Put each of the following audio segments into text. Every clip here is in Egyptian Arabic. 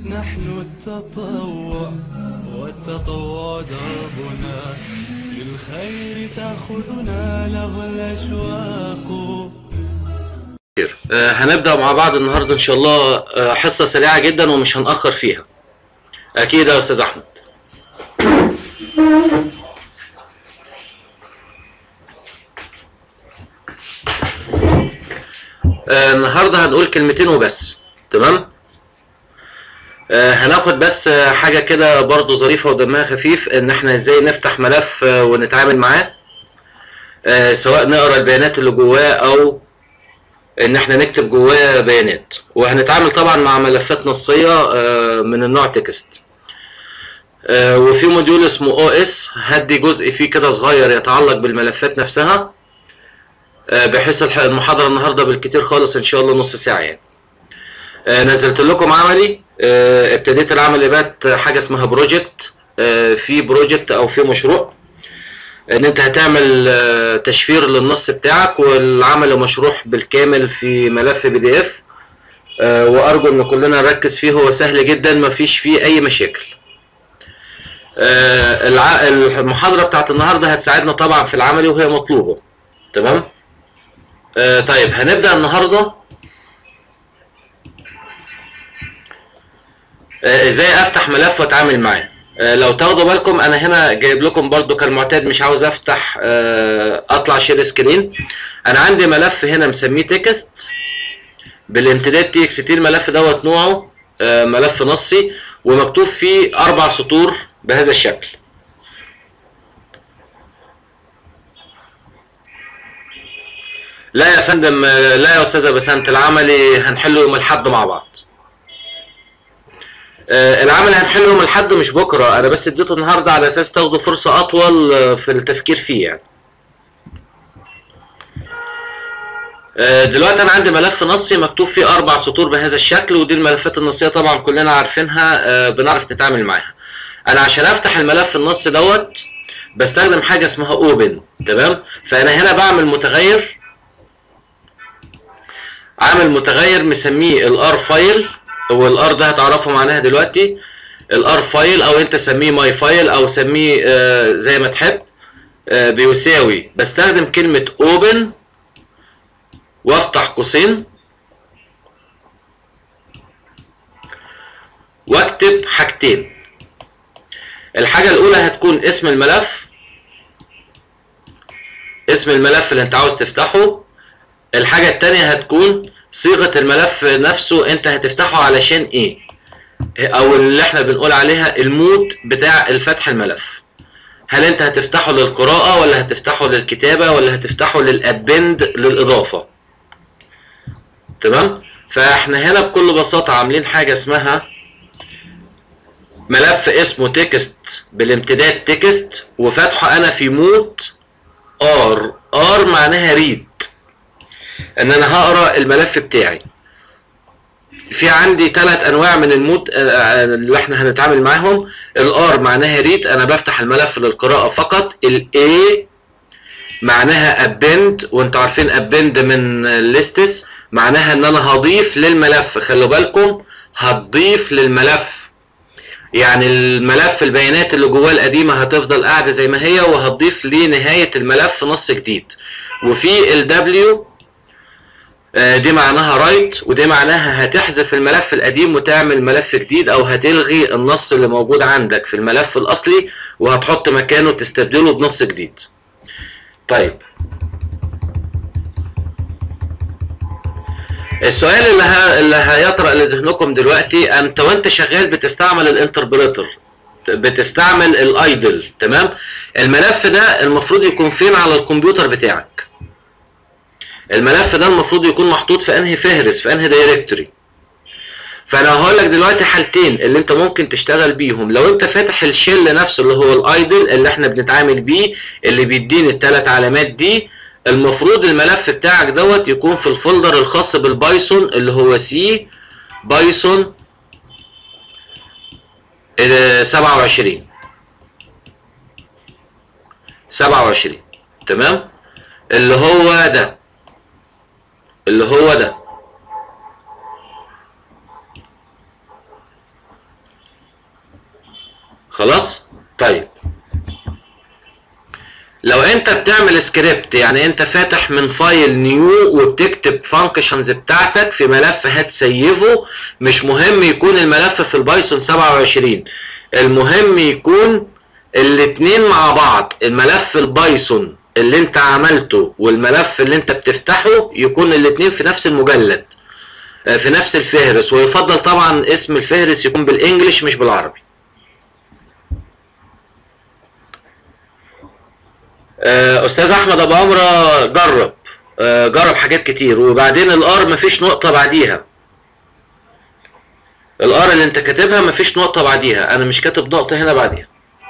نحن التطوع والتطوع دربنا للخير تأخذنا له الأشواق خير. آه، هنبدأ مع بعض النهاردة إن شاء الله آه، حصة سريعة جدا ومش هنأخر فيها أكيد يا أستاذ أحمد آه، النهاردة هنقول كلمتين وبس تمام آه، هناخد بس آه، حاجة كده برضو ظريفة ودمها خفيف إن إحنا إزاي نفتح ملف آه، ونتعامل معاه آه، سواء نقرا البيانات اللي جواه أو ان احنا نكتب جواه بيانات وهنتعامل طبعا مع ملفات نصيه آه، من النوع تكست آه، وفي موديول اسمه او اس هدي جزء فيه كده صغير يتعلق بالملفات نفسها آه، بحيث الح- المحاضره النهارده بالكتير خالص ان شاء الله نص ساعه يعني آه، نزلت لكم عملي آه، ابتديت العمل بات حاجه اسمها بروجكت في بروجكت او في مشروع ان انت هتعمل آه، تشفير للنص بتاعك والعمل مشروح بالكامل في ملف بي دي اف وارجو ان كلنا نركز فيه هو سهل جدا مفيش فيه اي مشاكل آه، الع- المحاضره بتاعت النهارده هتساعدنا طبعا في العملي وهي مطلوبه تمام آه، طيب هنبدا النهارده آه، ازاي افتح ملف واتعامل معاه آه، لو تاخدوا بالكم انا هنا جايب لكم برضو كالمعتاد مش عاوز افتح آه، اطلع شير سكرين انا عندي ملف هنا مسميه تكست بالامتداد تي اكس تي الملف دوت نوعه آه، ملف نصي ومكتوب فيه اربع سطور بهذا الشكل لا يا فندم آه، لا يا استاذه بسنت العملي هنحله يوم الاحد مع بعض آه، العمل هنحله يوم الاحد مش بكره انا بس اديته النهارده على اساس تاخدوا فرصه اطول آه، في التفكير فيه يعني آه، دلوقتي انا عندي ملف نصي مكتوب فيه اربع سطور بهذا الشكل ودي الملفات النصيه طبعا كلنا عارفينها آه، بنعرف نتعامل معاها انا عشان افتح الملف النصي دوت بستخدم حاجه اسمها اوبن تمام فانا هنا بعمل متغير عامل متغير مسميه الار فايل هو الار ده هتعرفوا معناها دلوقتي الار فايل او انت سميه ماي فايل او سميه آه، زي ما تحب آه، بيساوي بستخدم كلمة اوبن وافتح قوسين واكتب حاجتين الحاجة الأولى هتكون اسم الملف اسم الملف اللي انت عاوز تفتحه الحاجة التانية هتكون صيغة الملف نفسه انت هتفتحه علشان ايه او اللي احنا بنقول عليها المود بتاع الفتح الملف هل انت هتفتحه للقراءة ولا هتفتحه للكتابة ولا هتفتحه للابند للإضافة تمام فاحنا هنا بكل بساطة عاملين حاجة اسمها ملف اسمه تكست بالامتداد تكست وفتحه انا في مود ار ار معناها ريد ان انا هقرا الملف بتاعي في عندي ثلاث انواع من المود آه، اللي احنا هنتعامل معاهم الار معناها ريد انا بفتح الملف للقراءه فقط الاي معناها ابند وانتوا عارفين ابند من ليستس معناها ان انا هضيف للملف خلوا بالكم هتضيف للملف يعني الملف البيانات اللي جواه القديمه هتفضل قاعده زي ما هي وهتضيف لنهايه الملف نص جديد وفي الدبليو آه، دي معناها رايت ودي معناها هتحذف الملف القديم وتعمل ملف جديد او هتلغي النص اللي موجود عندك في الملف الاصلي وهتحط مكانه تستبدله بنص جديد طيب السؤال اللي ه... اللي هيطرأ لذهنكم دلوقتي انت وانت شغال بتستعمل الانتربريتر بتستعمل الايدل تمام الملف ده المفروض يكون فين على الكمبيوتر بتاعك الملف ده المفروض يكون محطوط في انهي فهرس في انهي دايركتوري فانا هقول لك دلوقتي حالتين اللي انت ممكن تشتغل بيهم لو انت فاتح الشيل نفسه اللي هو الايدل اللي احنا بنتعامل بيه اللي بيديني الثلاث علامات دي المفروض الملف بتاعك دوت يكون في الفولدر الخاص بالبايثون اللي هو سي بايثون 27 27 تمام اللي هو ده اللي هو ده خلاص طيب لو انت بتعمل سكريبت يعني انت فاتح من فايل نيو وبتكتب فانكشنز بتاعتك في ملف هتسيفه مش مهم يكون الملف في البايثون 27 المهم يكون الاتنين مع بعض الملف البايثون اللي انت عملته والملف اللي انت بتفتحه يكون الاتنين في نفس المجلد آه، في نفس الفهرس ويفضل طبعا اسم الفهرس يكون بالانجلش مش بالعربي آه، استاذ احمد ابو عمره جرب آه، جرب حاجات كتير وبعدين الار مفيش نقطه بعديها الار اللي انت كاتبها مفيش نقطه بعديها انا مش كاتب نقطه هنا بعديها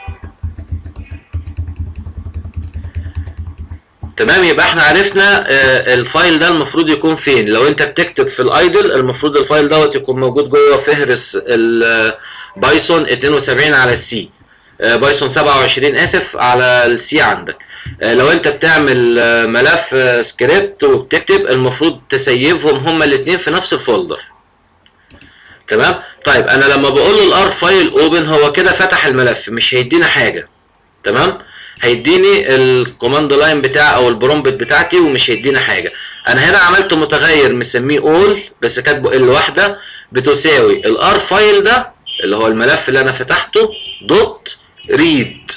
تمام يبقى احنا عرفنا آه، الفايل ده المفروض يكون فين لو انت بتكتب في الايدل المفروض الفايل دوت يكون موجود جوه فهرس البايثون 72 على السي آه، بايثون 27 اسف على السي عندك آه، لو انت بتعمل آه، ملف آه، سكريبت وبتكتب المفروض تسيفهم هما الاثنين في نفس الفولدر تمام طيب انا لما بقول له الار فايل اوبن هو كده فتح الملف مش هيدينا حاجه تمام هيديني الكوماند لاين بتاعي او البرومبت بتاعتي ومش هيدينا حاجه انا هنا عملت متغير مسميه اول بس كاتبه ال واحده بتساوي الار فايل ده اللي هو الملف اللي انا فتحته دوت ريد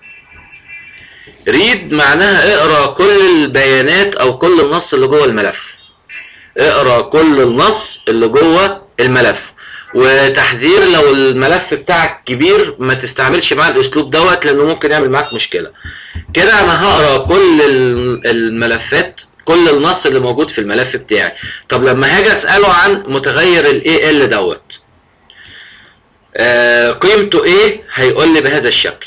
ريد معناها اقرا كل البيانات او كل النص اللي جوه الملف اقرا كل النص اللي جوه الملف وتحذير لو الملف بتاعك كبير ما تستعملش معاه الاسلوب دوت لانه ممكن يعمل معاك مشكله كده انا هقرا كل ال- الملفات كل النص اللي موجود في الملف بتاعي طب لما هاجي اساله عن متغير الاي ال دوت آه قيمته ايه هيقول لي بهذا الشكل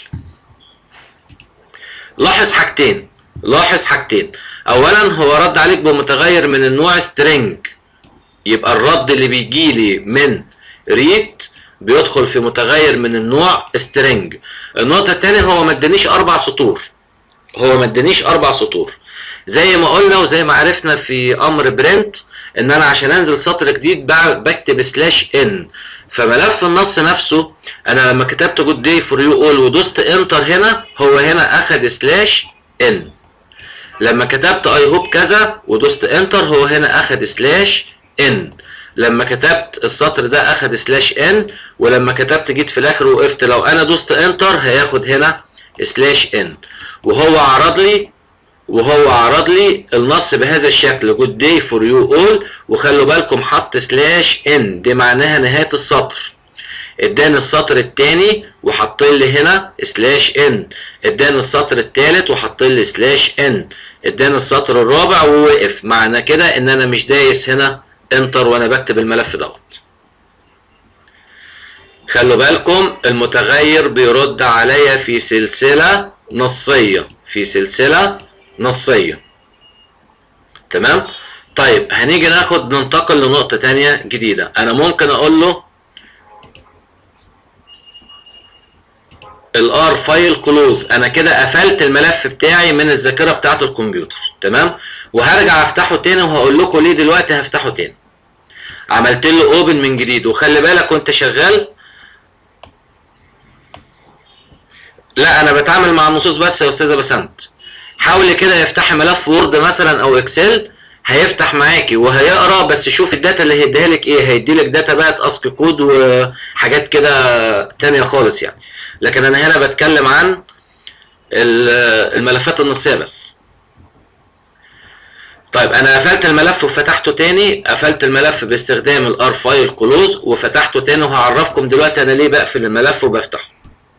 لاحظ حاجتين لاحظ حاجتين اولا هو رد عليك بمتغير من النوع string يبقى الرد اللي بيجي لي من read بيدخل في متغير من النوع string النقطة التانية هو ما ادانيش اربع سطور هو ما ادانيش اربع سطور زي ما قلنا وزي ما عرفنا في امر برنت ان انا عشان انزل سطر جديد بع- بكتب سلاش ان فملف النص نفسه انا لما كتبت جود داي فور يو اول ودوست انتر هنا هو هنا اخد سلاش ان لما كتبت اي هوب كذا ودوست انتر هو هنا اخد سلاش ان لما كتبت السطر ده اخد سلاش ان ولما كتبت جيت في الاخر وقفت لو انا دوست انتر هياخد هنا سلاش ان وهو عرض لي وهو عرض لي النص بهذا الشكل جود داي فور يو اول وخلوا بالكم حط سلاش ان دي معناها نهايه السطر اداني السطر الثاني وحط لي هنا سلاش ان اداني السطر الثالث وحط لي سلاش ان اداني السطر الرابع ووقف معنى كده ان انا مش دايس هنا انتر وانا بكتب الملف دوت خلوا بالكم المتغير بيرد عليا في سلسلة نصية في سلسلة نصية تمام طيب هنيجي ناخد ننتقل لنقطة تانية جديدة انا ممكن اقول له الار فايل كلوز انا كده قفلت الملف بتاعي من الذاكره بتاعه الكمبيوتر تمام وهرجع افتحه تاني وهقول لكم ليه دلوقتي هفتحه تاني عملت له اوبن من جديد وخلي بالك وانت شغال لا انا بتعامل مع النصوص بس يا استاذه بسنت حاولي كده يفتحي ملف وورد مثلا او اكسل هيفتح معاكي وهيقرا بس شوف الداتا اللي هيديها لك ايه هيدي لك داتا بقى اسك كود وحاجات كده تانية خالص يعني لكن انا هنا بتكلم عن ال- الملفات النصيه بس طيب انا قفلت الملف وفتحته تاني قفلت الملف باستخدام الار فايل كلوز وفتحته تاني وهعرفكم دلوقتي انا ليه بقفل الملف وبفتحه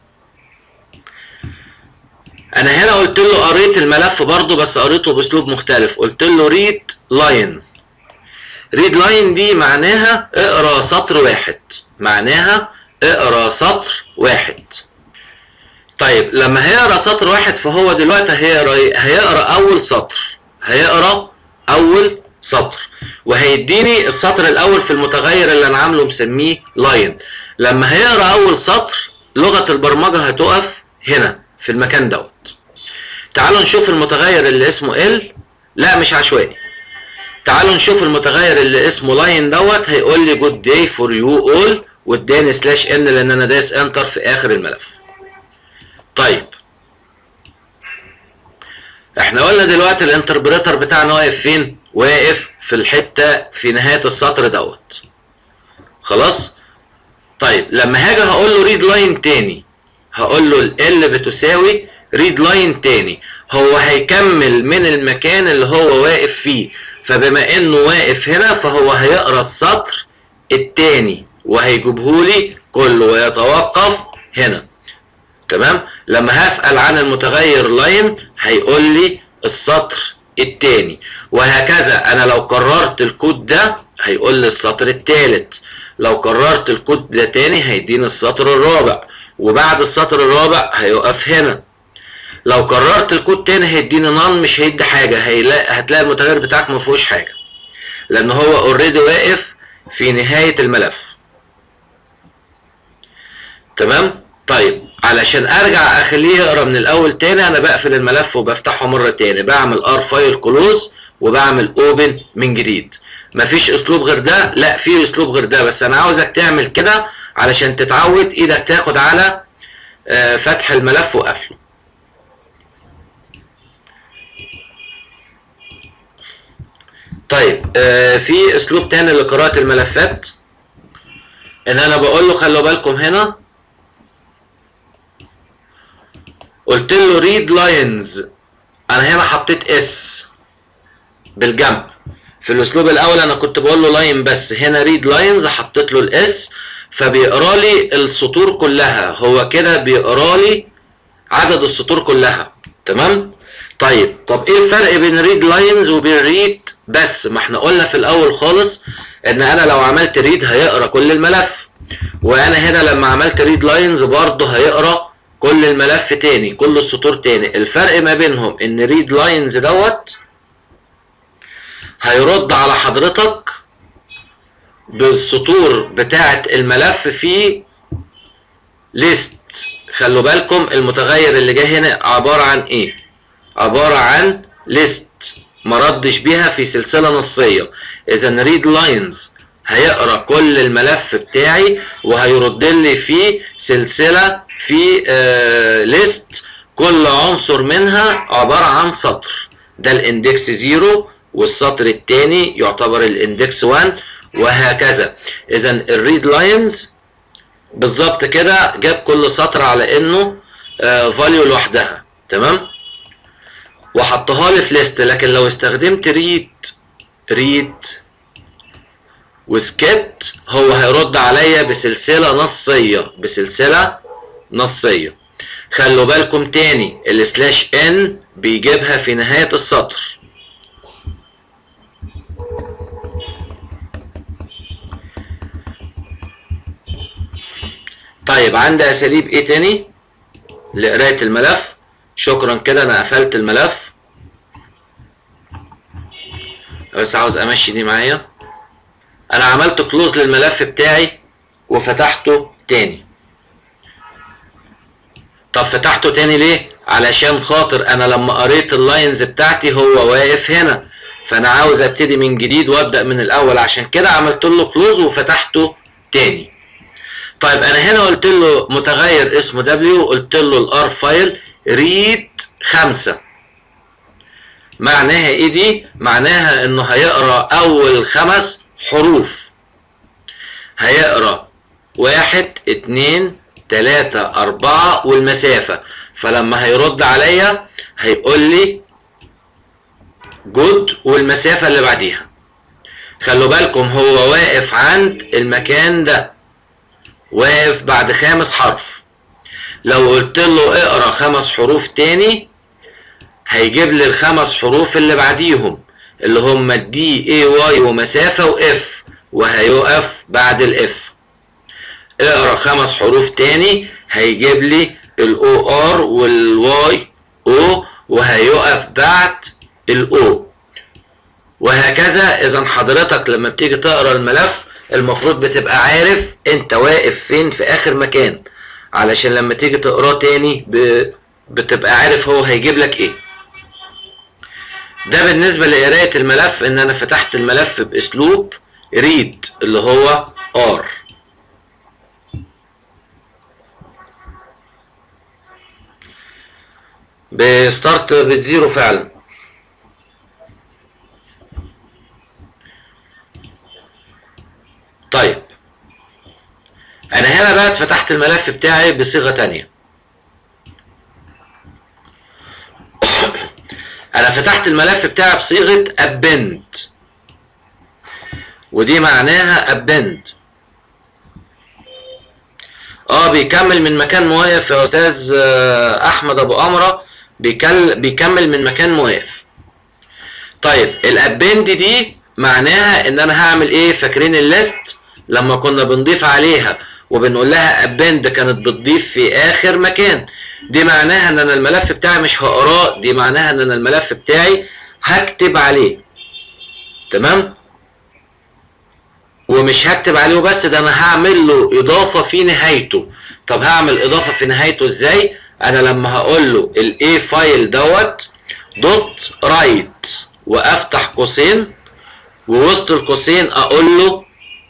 انا هنا قلت له قريت الملف برضو بس قريته باسلوب مختلف قلت له ريد لاين ريد لاين دي معناها اقرا سطر واحد معناها اقرا سطر واحد طيب لما هيقرا سطر واحد فهو دلوقتي هيقرا ايه هيقرا اول سطر هيقرا اول سطر وهيديني السطر الاول في المتغير اللي انا عامله مسميه لاين لما هيقرا اول سطر لغه البرمجه هتقف هنا في المكان دوت تعالوا نشوف المتغير اللي اسمه ال لا مش عشوائي تعالوا نشوف المتغير اللي اسمه لاين دوت هيقول لي جود داي فور يو اول واداني سلاش ان لان انا دايس انتر في اخر الملف طيب احنا قلنا دلوقتي الانتربريتر بتاعنا واقف فين واقف في الحته في نهايه السطر دوت خلاص طيب لما هاجي هقول له ريد لاين تاني هقول له ال بتساوي ريد لاين تاني هو هيكمل من المكان اللي هو واقف فيه فبما انه واقف هنا فهو هيقرا السطر التاني وهيجيبهولي كله ويتوقف هنا تمام لما هسأل عن المتغير لاين هيقول لي السطر التاني وهكذا انا لو كررت الكود ده هيقول لي السطر التالت لو كررت الكود ده تاني هيديني السطر الرابع وبعد السطر الرابع هيقف هنا لو كررت الكود تاني هيديني نان مش هيدي حاجه هيلاقي هتلاقي المتغير بتاعك ما فيهوش حاجه لان هو اوريدي واقف في نهايه الملف تمام طيب علشان ارجع اخليه يقرا من الاول تاني انا بقفل الملف وبفتحه مره تاني بعمل ار فايل كلوز وبعمل اوبن من جديد مفيش اسلوب غير ده لا في اسلوب غير ده بس انا عاوزك تعمل كده علشان تتعود ايدك تاخد على آه، فتح الملف وقفله طيب آه، في اسلوب تاني لقراءة الملفات ان انا بقول له خلوا بالكم هنا قلت له ريد لاينز انا هنا حطيت اس بالجنب في الاسلوب الاول انا كنت بقول له لاين بس هنا ريد لاينز حطيت له الاس فبيقرا لي السطور كلها هو كده بيقرا لي عدد السطور كلها تمام طيب طب ايه الفرق بين ريد لاينز وبين ريد بس ما احنا قلنا في الاول خالص ان انا لو عملت ريد هيقرا كل الملف وانا هنا لما عملت ريد لاينز برضه هيقرا كل الملف تاني كل السطور تاني الفرق ما بينهم ان ريد لاينز دوت هيرد على حضرتك بالسطور بتاعة الملف في ليست خلوا بالكم المتغير اللي جه هنا عبارة عن ايه عبارة عن ليست ما ردش بيها في سلسلة نصية اذا ريد لاينز هيقرا كل الملف بتاعي وهيرد لي في سلسلة في آه ليست كل عنصر منها عبارة عن سطر ده الاندكس زيرو والسطر الثاني يعتبر الاندكس 1 وهكذا اذا الريد لاينز بالظبط كده جاب كل سطر على انه فاليو لوحدها تمام وحطها لي في ليست لكن لو استخدمت ريد ريد وسكيبت هو هيرد عليا بسلسله نصيه بسلسله نصيه خلوا بالكم تاني السلاش ان بيجيبها في نهايه السطر طيب عندي اساليب ايه تاني لقرايه الملف شكرا كده انا قفلت الملف بس عاوز امشي دي معايا انا عملت كلوز للملف بتاعي وفتحته تاني طب فتحته تاني ليه علشان خاطر انا لما قريت اللاينز بتاعتي هو واقف هنا فانا عاوز ابتدي من جديد وابدا من الاول عشان كده عملت له كلوز وفتحته تاني طيب انا هنا قلت له متغير اسمه دبليو قلت له الار فايل ريد خمسة معناها ايه دي معناها انه هيقرا اول خمس حروف هيقرا واحد اتنين تلاتة اربعة والمسافة فلما هيرد عليا هيقول لي جود والمسافة اللي بعديها خلوا بالكم هو واقف عند المكان ده واقف بعد خامس حرف لو قلت له اقرا خمس حروف تاني هيجيب لي الخمس حروف اللي بعديهم اللي هم الدي اي واي ومسافة واف وهيقف بعد الاف اقرا خمس حروف تاني هيجيب لي الاو ار والواي او وهيقف بعد الاو وهكذا اذا حضرتك لما بتيجي تقرا الملف المفروض بتبقى عارف انت واقف فين في اخر مكان علشان لما تيجي تقراه تاني ب... بتبقى عارف هو هيجيب لك ايه ده بالنسبة لقراية الملف ان انا فتحت الملف باسلوب ريد اللي هو ار بستارت بالزيرو فعلا طيب انا هنا بقى فتحت الملف بتاعي بصيغة تانية انا فتحت الملف بتاعي بصيغة append ودي معناها append اه بيكمل من مكان واقف يا استاذ آه، احمد ابو امره بيكل بيكمل من مكان واقف طيب الابند دي معناها ان انا هعمل ايه فاكرين الليست لما كنا بنضيف عليها وبنقول لها ابند كانت بتضيف في اخر مكان دي معناها ان انا الملف بتاعي مش هقراه دي معناها ان انا الملف بتاعي هكتب عليه تمام ومش هكتب عليه وبس ده انا هعمل له اضافه في نهايته طب هعمل اضافه في نهايته ازاي انا لما هقول له الاي فايل دوت دوت رايت وافتح قوسين ووسط القوسين اقول له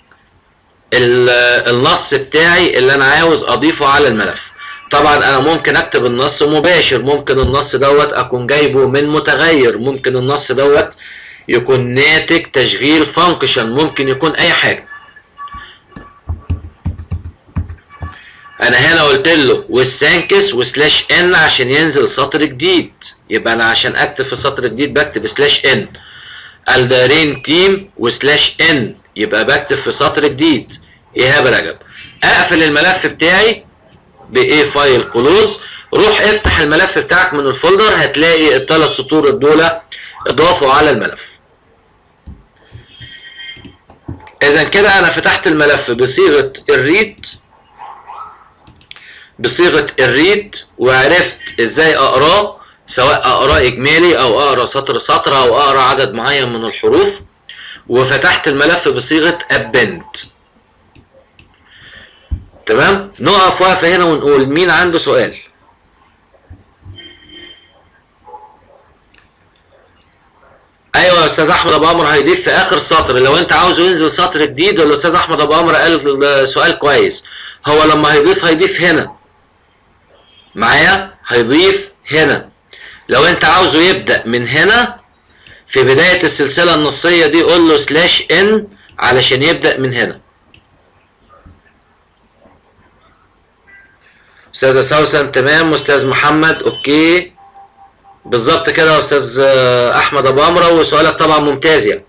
ال- النص بتاعي اللي انا عاوز اضيفه على الملف طبعا انا ممكن اكتب النص مباشر ممكن النص دوت اكون جايبه من متغير ممكن النص دوت يكون ناتج تشغيل فانكشن ممكن يكون اي حاجه انا هنا قلت له والسانكس وسلاش ان عشان ينزل سطر جديد يبقى انا عشان اكتب في سطر جديد بكتب سلاش ان الدارين تيم وسلاش ان يبقى بكتب في سطر جديد ايهاب رجب اقفل الملف بتاعي بايه فايل كلوز روح افتح الملف بتاعك من الفولدر هتلاقي الثلاث سطور دول اضافوا على الملف اذا كده انا فتحت الملف بصيغه الريد بصيغه الريد وعرفت ازاي اقراه سواء اقراه اجمالي او اقرا سطر سطر او اقرا عدد معين من الحروف وفتحت الملف بصيغه append تمام نقف وقفه هنا ونقول مين عنده سؤال ايوه يا استاذ احمد ابو عمرو هيضيف في اخر سطر لو انت عاوزه ينزل سطر جديد الاستاذ احمد ابو عمرو قال سؤال كويس هو لما هيضيف هيضيف هنا معايا هيضيف هنا لو انت عاوزه يبدا من هنا في بدايه السلسله النصيه دي قول له سلاش ان علشان يبدا من هنا استاذه سوسن تمام استاذ محمد اوكي بالظبط كده يا استاذ آه، احمد ابو عمرو وسؤالك طبعا ممتاز يعني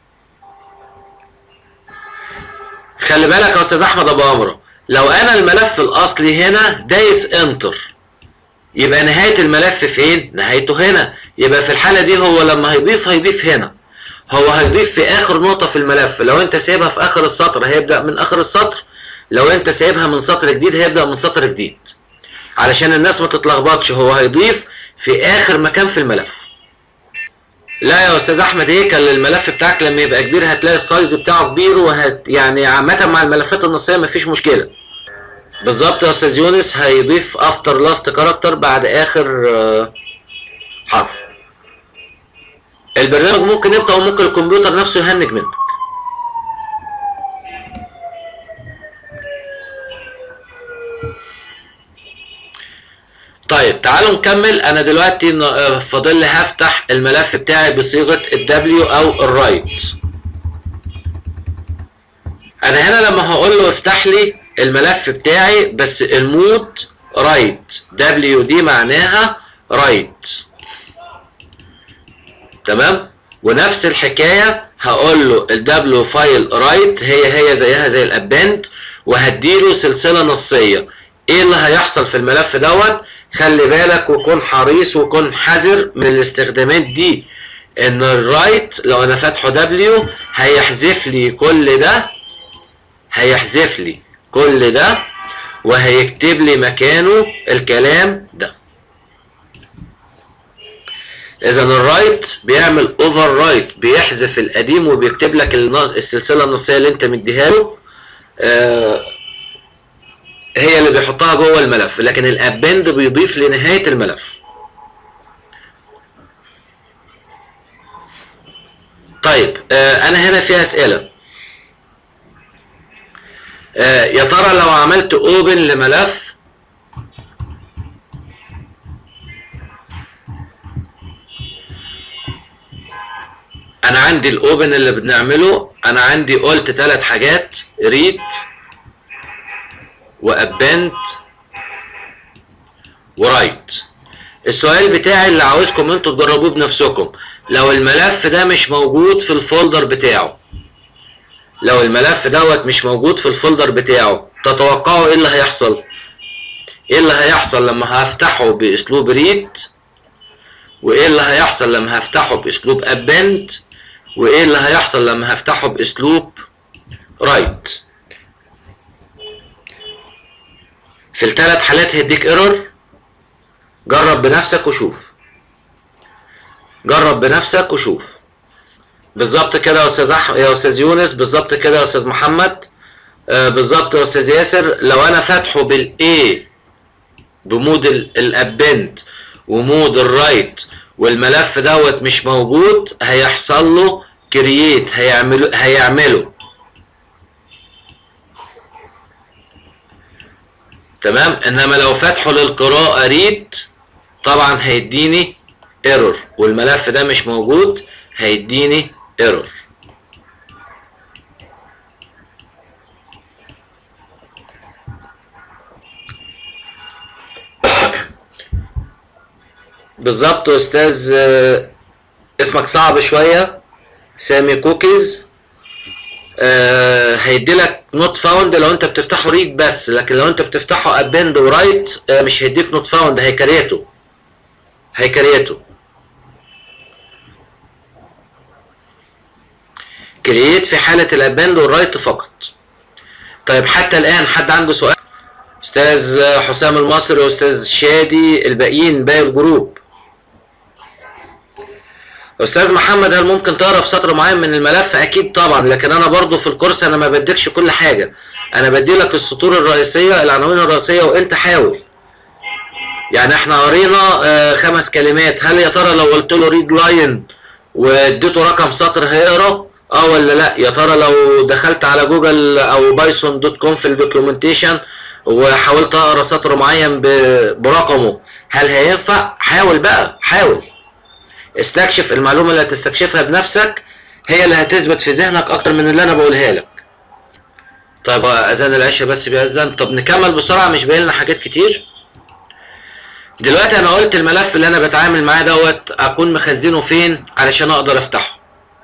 خلي بالك يا استاذ احمد ابو عمرو لو انا الملف الاصلي هنا دايس انتر يبقى نهايه الملف فين نهايته هنا يبقى في الحاله دي هو لما هيضيف هيضيف هنا هو هيضيف في اخر نقطه في الملف لو انت سايبها في اخر السطر هيبدا من اخر السطر لو انت سايبها من سطر جديد هيبدا من سطر جديد علشان الناس ما تتلخبطش هو هيضيف في اخر مكان في الملف لا يا استاذ احمد هيكل الملف بتاعك لما يبقى كبير هتلاقي السايز بتاعه كبير وهت يعني عامه مع الملفات النصيه مفيش مشكله بالظبط يا استاذ يونس هيضيف افتر لاست كاركتر بعد اخر آه، حرف البرنامج ممكن يبطأ وممكن الكمبيوتر نفسه يهنج منك طيب تعالوا نكمل انا دلوقتي ن- آه، فاضل لي هفتح الملف بتاعي بصيغه الدبليو او الرايت انا هنا لما هقول له افتح لي الملف بتاعي بس المود رايت دبليو دي معناها رايت تمام ونفس الحكايه هقول له الدبليو فايل رايت هي هي زيها زي الابند وهديله سلسله نصيه ايه اللي هيحصل في الملف دوت خلي بالك وكن حريص وكن حذر من الاستخدامات دي ان الرايت لو انا فاتحه دبليو هيحذف لي كل ده هيحذف لي كل ده وهيكتب لي مكانه الكلام ده اذا الرايت بيعمل اوفر رايت بيحذف القديم وبيكتب لك النص السلسله النصيه اللي انت مديها له آه هي اللي بيحطها جوه الملف لكن الابند بيضيف لنهايه الملف طيب آه انا هنا في اسئله آه يا ترى لو عملت اوبن لملف انا عندي الاوبن اللي بنعمله انا عندي قلت ثلاث حاجات ريد وابند ورايت السؤال بتاعي اللي عاوزكم انتوا تجربوه بنفسكم لو الملف ده مش موجود في الفولدر بتاعه لو الملف دوت مش موجود في الفولدر بتاعه تتوقعوا ايه اللي هيحصل ايه اللي هيحصل لما هفتحه باسلوب ريد وايه اللي هيحصل لما هفتحه باسلوب ابند وايه اللي هيحصل لما هفتحه باسلوب رايت في الثلاث حالات هيديك ايرور جرب بنفسك وشوف جرب بنفسك وشوف بالظبط كده يا استاذ أح... يا استاذ يونس بالظبط كده يا استاذ محمد آه بالظبط يا استاذ ياسر لو انا فاتحه بالاي بمود الابند ومود الرايت والملف دوت مش موجود هيحصل له كرييت هيعمله هيعمله تمام انما لو فاتحه للقراءة ريد طبعا هيديني ايرور والملف ده مش موجود هيديني ايرور بالظبط استاذ اسمك صعب شويه سامي كوكيز آه هيدي لك نوت فاوند لو انت بتفتحه ريد بس لكن لو انت بتفتحه ابند ورايت آه مش هيديك نوت فاوند هيكريته هيكريته كرييت في حالة الابند والرايت فقط طيب حتى الان حد عنده سؤال استاذ حسام المصري واستاذ شادي الباقيين باقي الجروب استاذ محمد هل ممكن تعرف سطر معين من الملف اكيد طبعا لكن انا برضو في الكورس انا ما بديكش كل حاجه انا بدي لك السطور الرئيسيه العناوين الرئيسيه وانت حاول يعني احنا قرينا آه خمس كلمات هل يا ترى لو قلت له ريد لاين واديته رقم سطر هيقرا اه ولا لا يا ترى لو دخلت على جوجل او بايثون دوت كوم في الدوكيومنتيشن وحاولت اقرا سطر معين برقمه هل هينفع حاول بقى حاول استكشف المعلومه اللي هتستكشفها بنفسك هي اللي هتثبت في ذهنك اكتر من اللي انا بقولها لك طيب اذان العشاء بس بيأذن طب نكمل بسرعه مش باين لنا حاجات كتير دلوقتي انا قلت الملف اللي انا بتعامل معاه دوت اكون مخزنه فين علشان اقدر افتحه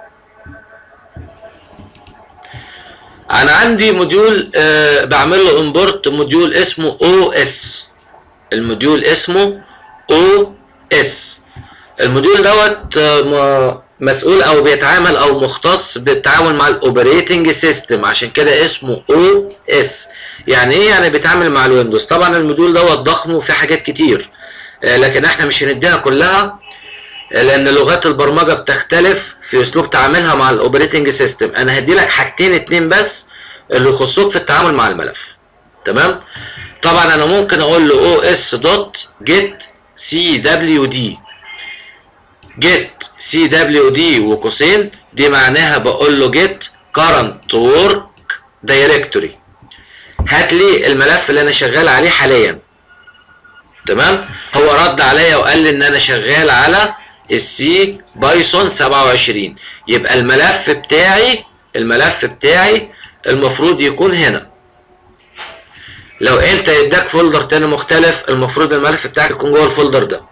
انا عندي موديول أه بعمل له امبورت موديول اسمه او اس الموديول اسمه او اس الموديول دوت مسؤول او بيتعامل او مختص بالتعامل مع الاوبريتنج سيستم عشان كده اسمه او اس يعني ايه يعني بيتعامل مع الويندوز طبعا الموديول دوت ضخم وفيه حاجات كتير لكن احنا مش هنديها كلها لان لغات البرمجه بتختلف في اسلوب تعاملها مع الاوبريتنج سيستم انا هدي لك حاجتين اتنين بس اللي يخصوك في التعامل مع الملف تمام طبعا انا ممكن اقول له او اس دوت جيت سي دبليو دي جيت سي دبليو دي وقوسين دي معناها بقول له جيت current work directory هات لي الملف اللي انا شغال عليه حاليا تمام هو رد عليا وقال لي ان انا شغال على السي بايثون 27 يبقى الملف بتاعي الملف بتاعي المفروض يكون هنا لو انت اداك فولدر تاني مختلف المفروض الملف بتاعك يكون جوه الفولدر ده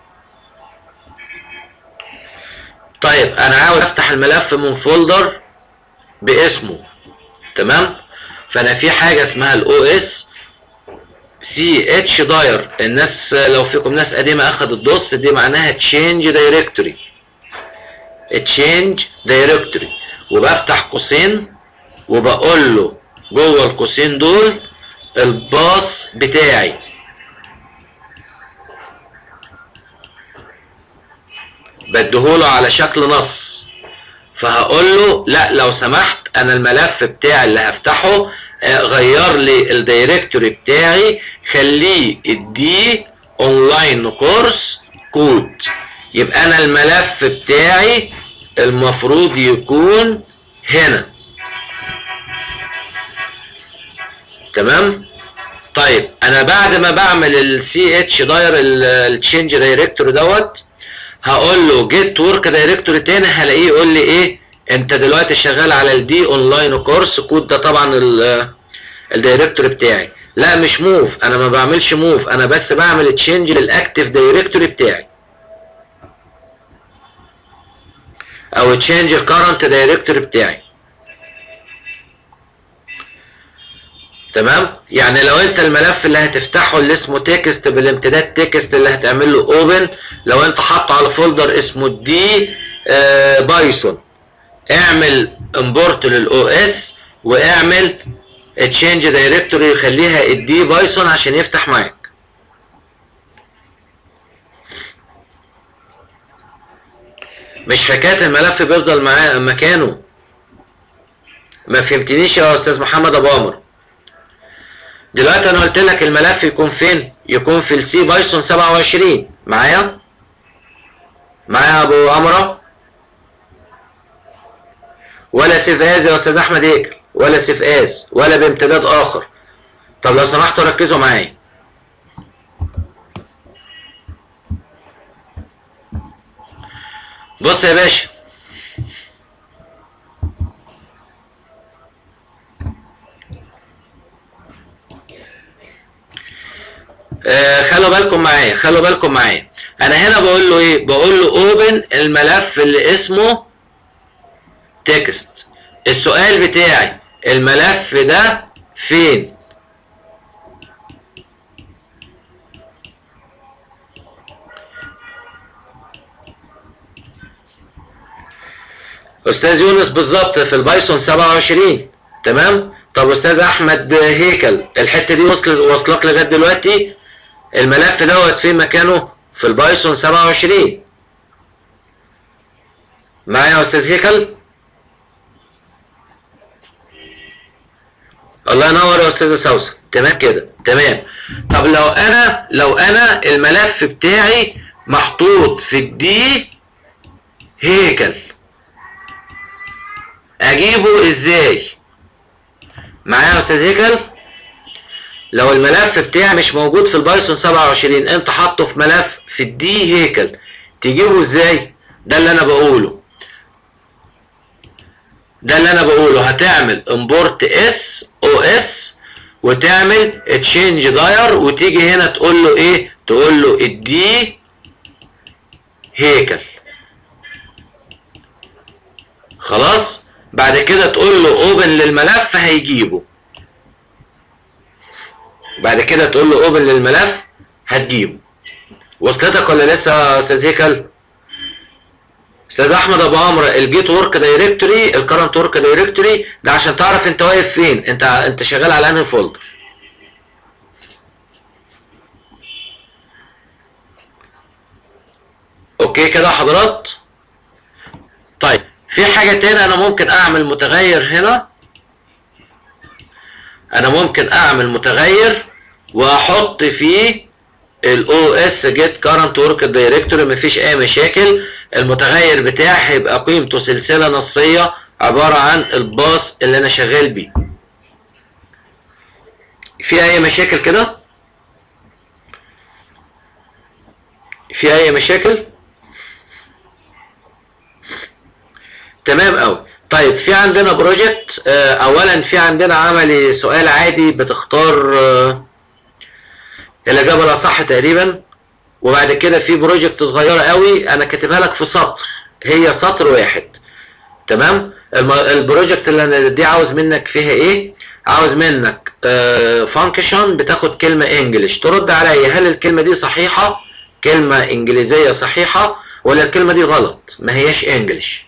طيب انا عاوز افتح الملف من فولدر باسمه تمام فانا في حاجه اسمها الاو اس سي اتش داير الناس لو فيكم ناس قديمه اخدت دوس دي معناها تشينج دايركتوري تشينج دايركتوري وبفتح قوسين وبقول له جوه القوسين دول الباص بتاعي بديهوله على شكل نص فهقول له لا لو سمحت انا الملف بتاعي اللي هفتحه غير لي الدايركتوري بتاعي خليه الدي اونلاين كورس كود يبقى انا الملف بتاعي المفروض يكون هنا تمام طيب انا بعد ما بعمل السي اتش داير التشينج دايركتوري دوت هقول له جيت ورك دايركتوري تاني هلاقيه يقول لي ايه انت دلوقتي شغال على الدي اونلاين كورس كود ده طبعا ال- الدايركتوري بتاعي لا مش موف انا ما بعملش موف انا بس بعمل تشينج للاكتيف دايركتوري بتاعي او تشينج الكرنت دايركتوري بتاعي تمام يعني لو انت الملف اللي هتفتحه اللي اسمه تكست بالامتداد تكست اللي هتعمل له اوبن لو انت حاطه على فولدر اسمه دي آه بايثون اعمل امبورت للاو اس واعمل تشينج دايركتوري يخليها الدي بايثون عشان يفتح معاك مش حكايه الملف بيفضل معاه مكانه ما فهمتنيش يا استاذ محمد ابو عمر دلوقتي انا قلت لك الملف يكون فين يكون في السي بايثون 27 معايا معايا يا ابو عمرو ولا سيف از يا استاذ احمد هيكل ولا سيف از ولا بامتداد اخر طب لو سمحتوا ركزوا معايا بص يا باشا آه خلوا بالكم معايا خلوا بالكم معايا انا هنا بقول له ايه بقول له اوبن الملف اللي اسمه تكست السؤال بتاعي الملف ده فين استاذ يونس بالظبط في البايثون 27 تمام طب استاذ احمد هيكل الحته دي وصل وصلك لغايه دلوقتي الملف دوت فين مكانه في البايثون 27 معايا يا استاذ هيكل الله ينور يا استاذه سوسن تمام كده تمام طب لو انا لو انا الملف بتاعي محطوط في الدي هيكل اجيبه ازاي معايا يا استاذ هيكل لو الملف بتاعي مش موجود في البايثون 27 انت حاطه في ملف في الدي هيكل تجيبه ازاي ده اللي انا بقوله ده اللي انا بقوله هتعمل امبورت اس او اس وتعمل تشينج داير وتيجي هنا تقول له ايه تقول له الدي هيكل خلاص بعد كده تقول له اوبن للملف هيجيبه بعد كده تقول له اوبن للملف هتجيبه وصلتك ولا لسه يا استاذ هيكل استاذ احمد ابو عمرو الجيت ورك دايركتوري الكرنت ورك دايركتوري ده عشان تعرف انت واقف فين انت انت شغال على انهي فولدر اوكي كده يا حضرات طيب في حاجة تاني انا ممكن اعمل متغير هنا انا ممكن اعمل متغير واحط فيه الاو اس جيت كارنت ورك دايركتوري مفيش اي مشاكل المتغير بتاعي هيبقى قيمته سلسله نصيه عباره عن الباص اللي انا شغال بيه في اي مشاكل كده في اي مشاكل تمام قوي طيب في عندنا بروجكت اولا في عندنا عملي سؤال عادي بتختار آه، الاجابه الاصح تقريبا وبعد كده في بروجكت صغيره قوي انا كاتبها لك في سطر هي سطر واحد تمام الم- البروجكت اللي انا دي عاوز منك فيها ايه عاوز منك فانكشن بتاخد كلمه انجلش ترد عليا هل الكلمه دي صحيحه كلمه انجليزيه صحيحه ولا الكلمه دي غلط ما هياش انجلش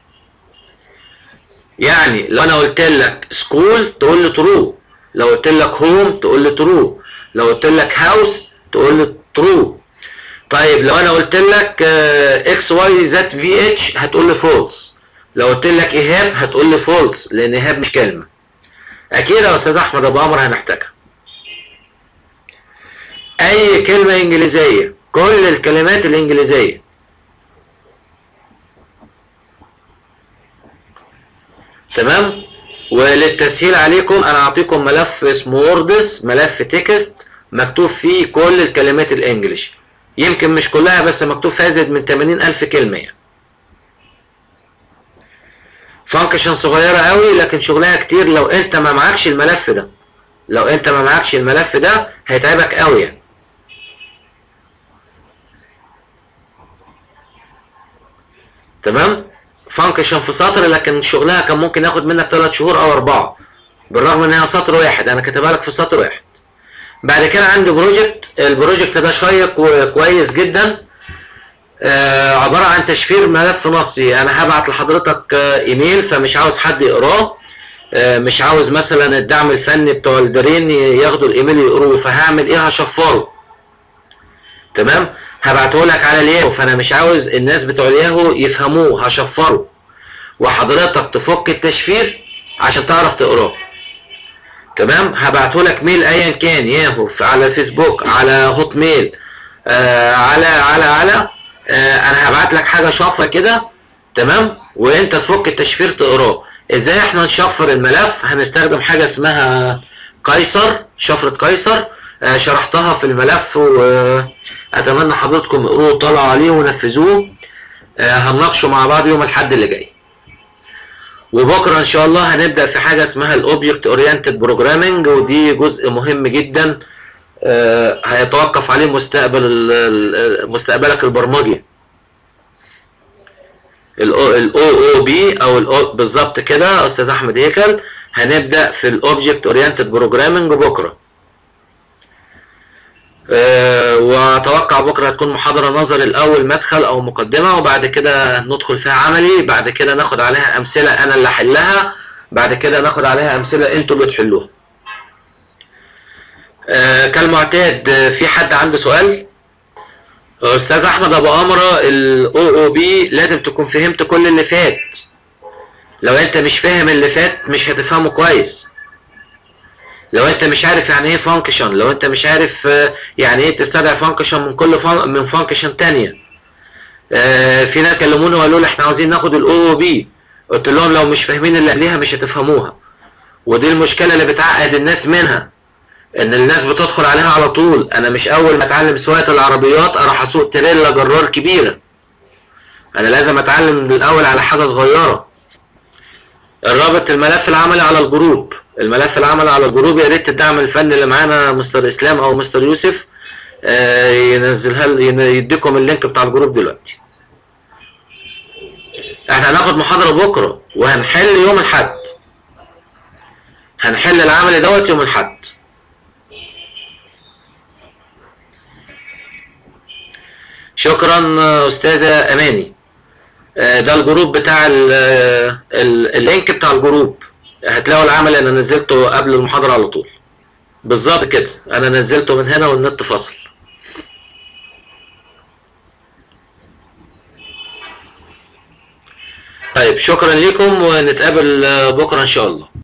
يعني لو انا قلت لك سكول تقول لي ترو لو قلت لك هوم تقول لي ترو لو قلت لك هاوس تقول لي ترو طيب لو انا قلت لك اكس واي زد في اتش هتقول لي فولس لو قلت لك ايهاب هتقول لي فولس لان ايهاب مش كلمه اكيد يا استاذ احمد ابو عمرو هنحتاجها اي كلمه انجليزيه كل الكلمات الانجليزيه تمام وللتسهيل عليكم انا اعطيكم ملف اسمه ووردز ملف تكست مكتوب فيه كل الكلمات الانجليش يمكن مش كلها بس مكتوب فيها زائد من 80 الف كلمه يعني فانكشن صغيره قوي لكن شغلها كتير لو انت ما معكش الملف ده لو انت ما معكش الملف ده هيتعبك قوي يعني تمام فانكشن في سطر لكن شغلها كان ممكن ياخد منك 3 شهور او 4 بالرغم ان هي سطر واحد انا كاتبها لك في سطر واحد بعد كده عندي بروجكت البروجكت ده شيق وكويس جدا آه عباره عن تشفير ملف نصي انا هبعت لحضرتك آه ايميل فمش عاوز حد يقراه آه مش عاوز مثلا الدعم الفني بتوع الدارين ياخدوا الايميل يقروه فهعمل ايه هشفره تمام هبعته لك على الياهو فانا مش عاوز الناس بتوع الياهو يفهموه هشفره وحضرتك تفك التشفير عشان تعرف تقراه تمام هبعته لك ميل ايا كان ياهو على فيسبوك على هوت ميل آه على على على آه انا هبعت لك حاجه شفره كده تمام وانت تفك التشفير تقراه ازاي احنا نشفر الملف هنستخدم حاجه اسمها قيصر شفره قيصر آه شرحتها في الملف واتمنى حضرتكم اقروه طلعوا عليه ونفذوه آه هنناقشه مع بعض يوم الاحد اللي جاي وبكره ان شاء الله هنبدا في حاجه اسمها الاوبجكت اورينتد بروجرامنج ودي جزء مهم جدا آه هيتوقف عليه مستقبل مستقبلك البرمجي الاو او بي او الاو بالظبط كده استاذ احمد هيكل هنبدا في الاوبجكت اورينتد بروجرامنج بكره أه واتوقع بكره هتكون محاضره نظري الاول مدخل او مقدمه وبعد كده ندخل فيها عملي بعد كده ناخد عليها امثله انا اللي احلها بعد كده ناخد عليها امثله انتوا اللي تحلوها أه كالمعتاد في حد عنده سؤال استاذ احمد ابو امره الاو او بي لازم تكون فهمت كل اللي فات لو انت مش فاهم اللي فات مش هتفهمه كويس لو انت مش عارف يعني ايه فانكشن لو انت مش عارف يعني ايه تستدعي فانكشن من كل فان من فانكشن تانية اه في ناس كلموني وقالوا لي احنا عاوزين ناخد الاو او بي قلت لهم لو مش فاهمين اللي قبليها مش هتفهموها ودي المشكله اللي بتعقد الناس منها ان الناس بتدخل عليها على طول انا مش اول ما اتعلم سواقه العربيات اروح اسوق تريلا جرار كبيره انا لازم اتعلم من الاول على حاجه صغيره الرابط الملف العملي على الجروب الملف العملي على الجروب يا ريت الدعم الفني اللي معانا مستر اسلام او مستر يوسف آه ينزلها يديكم اللينك بتاع الجروب دلوقتي احنا هناخد محاضره بكره وهنحل يوم الاحد هنحل العملي دوت يوم الاحد شكرا استاذه اماني ده الجروب بتاع ال ال اللينك بتاع الجروب هتلاقوا العمل انا نزلته قبل المحاضره على طول بالظبط كده انا نزلته من هنا والنت فصل طيب شكرا لكم ونتقابل بكره ان شاء الله